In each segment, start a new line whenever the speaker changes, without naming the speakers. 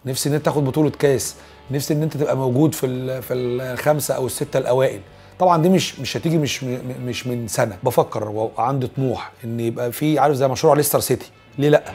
نفسي ان انت تاخد بطوله كاس نفسي ان انت تبقى موجود في ال- في الخمسه او السته الاوائل طبعا دي مش مش هتيجي مش م- مش من سنه بفكر وعندي طموح ان يبقى في عارف زي مشروع ليستر سيتي ليه لا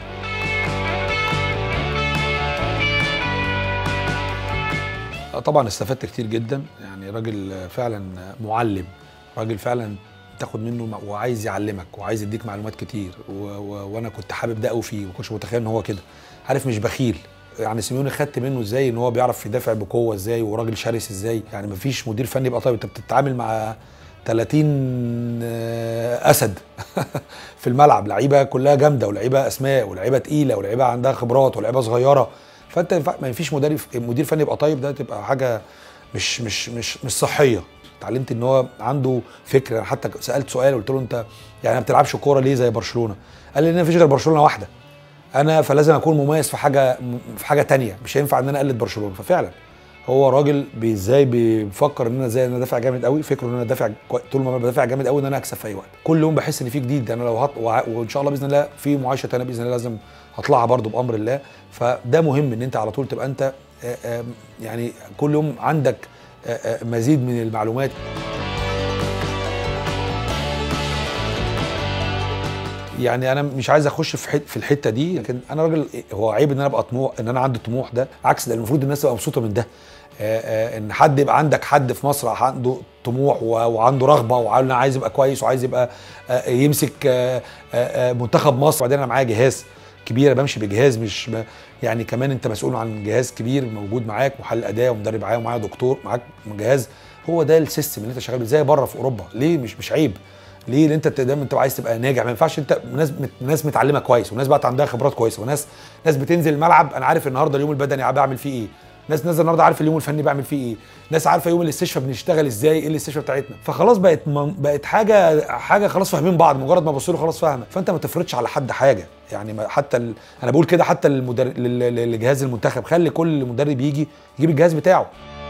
طبعا استفدت كتير جدا يعني راجل فعلا معلم راجل فعلا تاخد منه م- وعايز يعلمك وعايز يديك معلومات كتير و... و... وانا كنت حابب ده قوي فيه ما كنتش متخيل ان هو كده عارف مش بخيل يعني سيميوني خدت منه ازاي ان هو بيعرف يدافع بقوه ازاي وراجل شرس ازاي يعني ما فيش مدير فني يبقى طيب انت بتتعامل مع 30 آه، اسد في الملعب لعيبه كلها جامده ولعيبه اسماء ولعيبه تقيله ولعيبه عندها خبرات ولعيبه صغيره فانت ينفع- ما فيش مدرب مدير فني يبقى طيب ده تبقى حاجه مش مش مش مش صحيه اتعلمت ان هو عنده فكره أنا حتى سالت سؤال قلت له انت يعني ما بتلعبش كوره ليه زي برشلونه قال لي ان مفيش غير برشلونه واحده انا فلازم اكون مميز في حاجه في حاجه تانية مش هينفع ان انا اقلد برشلونه ففعلا هو راجل بي- ازاي بيفكر ان انا ازاي ان انا دافع جامد قوي فكره ان انا دافع كوي- طول ما انا بدافع جامد قوي ان انا اكسب في اي وقت كل يوم بحس ان في جديد انا لو هط... وع- وان شاء الله باذن الله في معايشه تانية باذن الله لازم هطلعها برضو بامر الله فده مهم ان انت على طول تبقى انت آه، آه، يعني كل يوم عندك آه، آه، مزيد من المعلومات يعني انا مش عايز اخش في حت في الحته دي لكن انا راجل هو عيب ان انا ابقى طموح ان انا عندي طموح ده عكس ده المفروض الناس تبقى مبسوطه من ده آه، آه، ان حد يبقى عندك حد في مصر عنده طموح و- وعنده رغبه وعايز عايز يبقى كويس وعايز يبقى آه، يمسك آه، آه، آه، منتخب مصر وبعدين انا معايا جهاز كبير أنا بمشي بجهاز مش ب... يعني كمان انت مسؤول عن جهاز كبير موجود معاك محلل اداء ومدرب عام ومعايا دكتور معاك جهاز هو ده السيستم اللي انت شغال بيه زي بره في اوروبا ليه مش مش عيب ليه لان انت دايما انت عايز تبقى ناجح ما ينفعش انت ناس ناس متعلمه كويس وناس بقى عندها خبرات كويسه وناس ناس بتنزل الملعب انا عارف النهارده اليوم البدني بعمل فيه ايه ناس نازله النهارده عارف اليوم الفني بعمل فيه ايه ناس عارفه يوم الاستشفاء بنشتغل ازاي ايه الاستشفاء بتاعتنا فخلاص بقت من بقت حاجه حاجه خلاص فاهمين بعض مجرد ما ابص له خلاص فاهمه فانت ما تفرضش على حد حاجه يعني ما- حتى ال... انا بقول كده حتى المدر... لل- لل- لجهاز المنتخب خلي كل مدرب يجي يجيب الجهاز بتاعه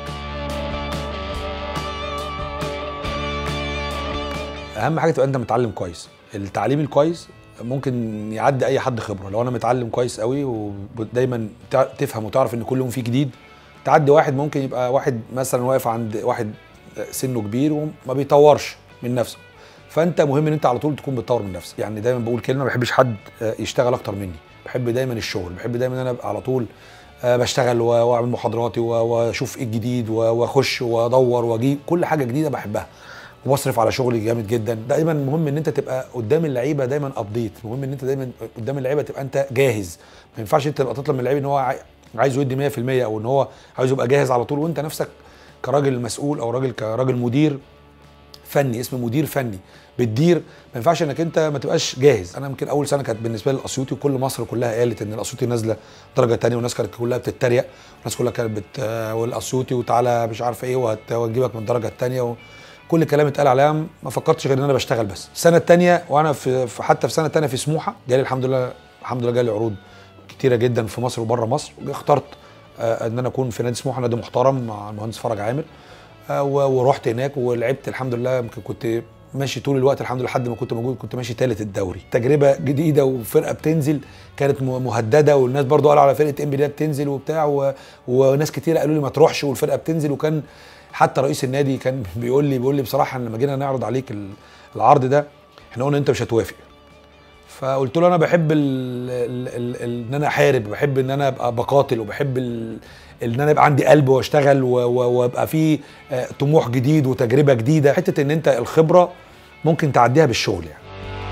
اهم حاجه تبقى انت متعلم كويس التعليم الكويس ممكن يعدي اي حد خبره لو انا متعلم كويس قوي ودايما تع- تفهم وتعرف ان كل يوم فيه جديد تعدي واحد ممكن يبقى واحد مثلا واقف عند واحد سنه كبير وما بيطورش من نفسه فانت مهم ان انت على طول تكون بتطور من نفسك يعني دايما بقول كلمه ما بحبش حد آه، يشتغل اكتر مني بحب دايما الشغل بحب دايما ان انا ابقى على طول آه، بشتغل و- واعمل محاضراتي و- واشوف ايه الجديد و- واخش وادور واجيب كل حاجه جديده بحبها وبصرف على شغلي جامد جدا دايما مهم ان انت تبقى قدام اللعيبه دايما ابديت مهم ان انت دايما قدام اللعيبه تبقى انت جاهز ما ينفعش انت تبقى تطلب من اللعيب ان هو عاي- عايزه يدي 100% او ان هو عايزه يبقى جاهز على طول وانت نفسك كراجل مسؤول او راجل كراجل مدير فني اسمه مدير فني بتدير ما ينفعش انك انت ما تبقاش جاهز انا يمكن اول سنه كانت بالنسبه لي الاسيوطي وكل مصر كلها قالت ان الاسيوطي نازله درجه تانية والناس كانت كلها بتتريق والناس كلها كانت بت آه، والاسيوطي وتعالى مش عارف ايه وهت- وهتجيبك من الدرجه الثانيه كل الكلام اتقال عليها ما فكرتش غير ان انا بشتغل بس السنه الثانيه وانا في في- حتى في سنه الثانيه في سموحه جالي الحمد لله الحمد لله جالي عروض كتيره جدا في مصر وبره مصر اخترت آه، ان انا اكون في نادي سموحه نادي محترم مع المهندس فرج عامر آه، و- ورحت هناك ولعبت الحمد لله يمكن كنت ماشي طول الوقت الحمد لله لحد ما كنت موجود كنت ماشي ثالث الدوري تجربه جديده وفرقه بتنزل كانت م- مهدده والناس برضو قالوا على فرقه ام بي بتنزل وبتاع و... وناس كتير قالوا لي ما تروحش والفرقه بتنزل وكان حتى رئيس النادي كان بيقول لي بيقول لي بصراحه لما جينا نعرض عليك ال- العرض ده احنا قلنا انت مش هتوافق فقلت له انا بحب ال ال ال ال ان انا احارب بحب ان انا ابقى بقاتل وبحب ال ان انا يبقى عندي قلب واشتغل و- و- وابقى في آه، طموح جديد وتجربه جديده حته ان انت الخبره ممكن تعديها بالشغل يعني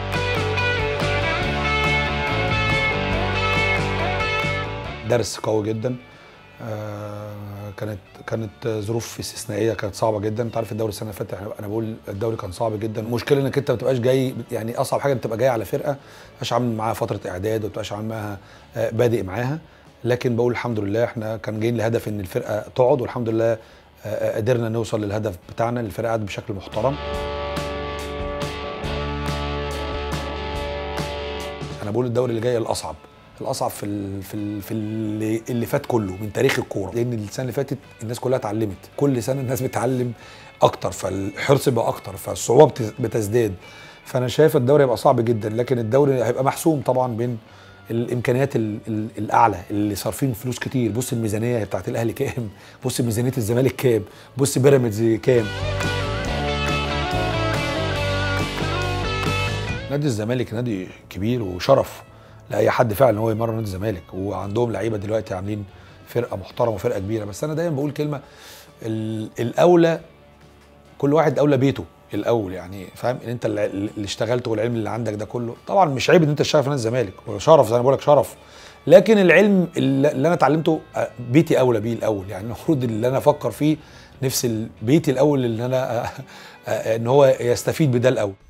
درس قوي جدا آه، كانت كانت ظروف استثنائيه كانت صعبه جدا انت عارف الدوري السنه اللي فاتت انا بقول الدوري كان صعب جدا المشكله انك انت ما تبقاش جاي يعني اصعب حاجه انك تبقى جاي على فرقه ما تبقاش عامل معاها فتره اعداد وما تبقاش عامل معاها آه، بادئ معاها لكن بقول الحمد لله احنا كان جايين لهدف ان الفرقه تقعد والحمد لله آه، آه، قدرنا نوصل للهدف بتاعنا الفرقه قعدت بشكل محترم انا بقول الدوري اللي جاي الاصعب الاصعب في ال في ال في اللي, اللي فات كله من تاريخ الكوره لان السنه اللي فاتت الناس كلها اتعلمت كل سنه الناس بتتعلم اكتر فالحرص بقى اكتر فالصعوبه بت- بتزداد فانا شايف الدوري هيبقى صعب جدا لكن الدوري هيبقى محسوم طبعا بين الامكانيات ال- ال- الاعلى اللي صارفين فلوس كتير بص الميزانيه بتاعت الاهلي كام بص ميزانيه الزمالك كام بص بيراميدز كام نادي الزمالك نادي كبير وشرف لاي حد فعلا ان هو يمرن نادي الزمالك وعندهم لعيبه دلوقتي عاملين فرقه محترمه وفرقه كبيره بس انا دايما بقول كلمه ال- الاولى كل واحد اولى بيته الاول يعني فاهم ان انت اللي اللي اشتغلت والعلم اللي عندك ده كله طبعا مش عيب ان انت تشتغل في نادي الزمالك وشرف زي ما بقول لك شرف لكن العلم اللي اللي انا اتعلمته آه، بيتي اولى بيه الاول يعني المفروض اللي انا افكر فيه نفس ال- بيتي الاول اللي انا آه، آه، ان هو يستفيد بده الاول